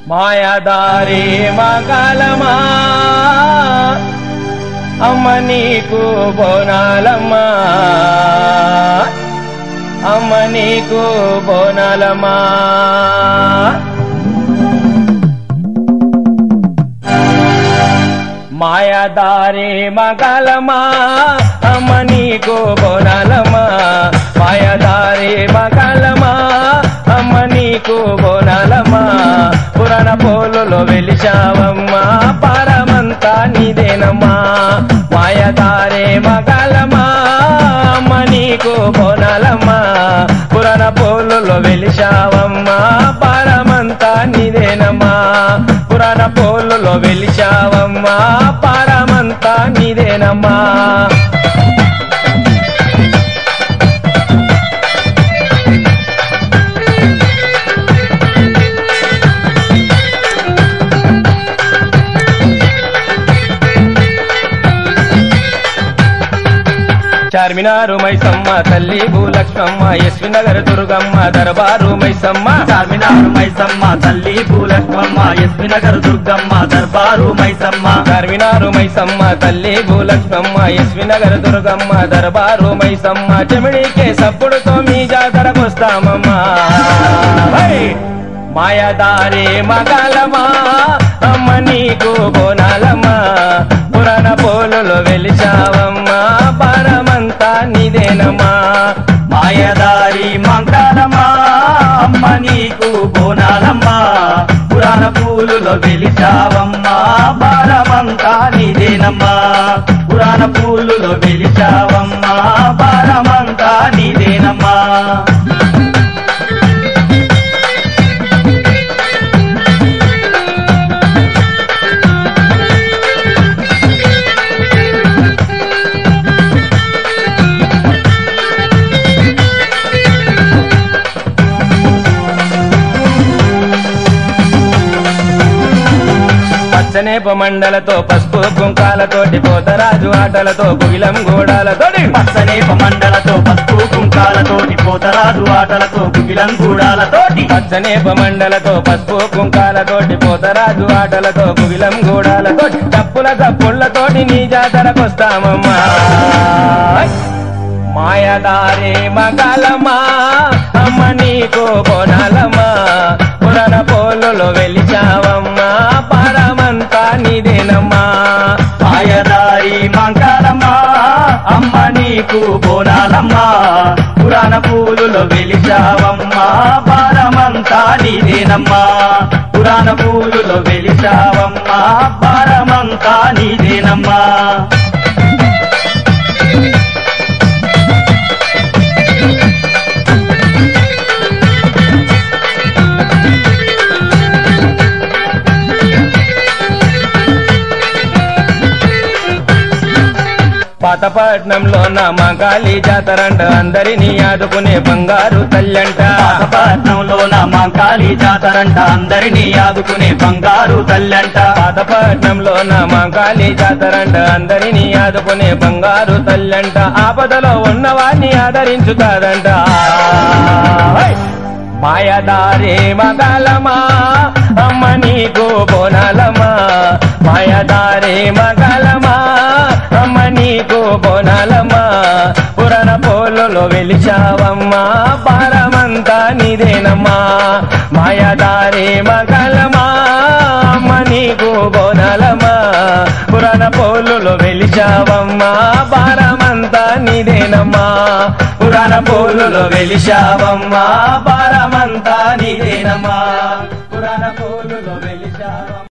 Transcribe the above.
మాయదారి మగలమా అమ్మ నీకు బోనాలమ్మా అమ్మ నీకు బోనాలమ్మా మాయదారి మగలమా అమ్మ నీకు బోనాలమ్మా మాయదారి మగలమా అమ్మ నీకు బోనాలమ్మా పురాణ పోలులో వెలిచావమ్మా పరమంతా నీదేనమ్మా మాయదారి మగలమా అమ్మ నీకు బోనాలమ్మా పురాణ పోలులో వెలిచావమ్మా పరమంతా నీదేనమ్మా పురాణ పోలులో వెలిచావమ్మా పరమంతా నీదేనమ్మా చార్మినారు మైసమ్మ తల్లి భూలక్ష్మమ్మ ఎస్వి నగర్ దుర్గమ్మ దర్బారు మైసమ్మ చార్మినారు మైసమ్మ తల్లి పూలక్ష్మమ్మ ఎస్వి నగర్ దుర్గమ్మ దర్బారు మైసమ్మ చార్మినారు మైసమ్మ తల్లి భూలక్ష్మమ్మ ఎస్వి నగర్ దుర్గమ్మ దర్బారు మైసమ్మ చెమిడికే సప్పుడుతో మీ జాతరకొస్తామమ్మా హై! మాయదారి మగలమా అమ్మ నీకు బోనాలమ్మా పురాణ పోలులో వెలిచావమ్మా పరమంతా నీదేనమ్మా మాయదారి మంగళమా అమ్మ నీకు బోనాలమ్మా పురాణ పూలులో వెలిచావమ్మా భారమంతా నీదేనమ్మా పురాణ పూలులో వెలిచావమ్మా భారమంతా నీదేనమ్మా పచ్చనేప మండలతో పసుపు కుంకాలతోటి పోతరాజు ఆటలతో కుగిలం గోడాలతోటి పచ్చనేప మండలతో పసుపు కుంకాలతోటి పోతరాజు ఆటలతో కుగిలం గూడాలతోటి పచ్చనేప మండలతో పసుపు కుంకాలతోటి పోతరాజు ఆటలతో కుగిలం గూడాలతోటి తప్పుల తప్పుళ్లతోటి నీ జాతరకొస్తామమ్మా మాయదారి మగలమా అమ్మ నీకు బోనాలమ్మా పురాణ పోలులో వెలిచావమ్మా పరమంతా నీదేనమ్మా మాయదారి మంగళమ్మా అమ్మ నీకు బోనాలమ్మా పురాణ పూలులో వెలిచావమ్మా భారమంతా నీదేనమ్మా పురాణ పూలులో వెలిచావమ్మా భారమంతా నీదేనమ్మా పాతపట్నంలో నా మంగాళి జాతరంట అందరినీ ఆదుకునే బంగారు తల్లంట పాతపట్నంలో నా మంకాళి జాతరంట అందరినీ ఆదుకునే బంగారు తల్లంట పాతపట్నంలో నా మంగాళి జాతరంట అందరినీ ఆదుకునే బంగారు తల్లంట ఆపదలో ఉన్నవాడిని ఆదరించుతాదంట హై! మాయదారి మగలమా అమ్మ నీకు బోనాలమ్మా మాయదారి మగలమా అమ్మ నీకు బోనాలమ్మా పురాణ పోలులో వెలిచావమ్మా పారమంతా నీదేనమ్మా మాయదారి మగలమా అమ్మ నీకు బోనాలమ్మా పురాణ పోలులో వెలిచావమ్మా భారమంతా నీదేనమ్మా పురాణ పోలులో వెలిచావమ్మా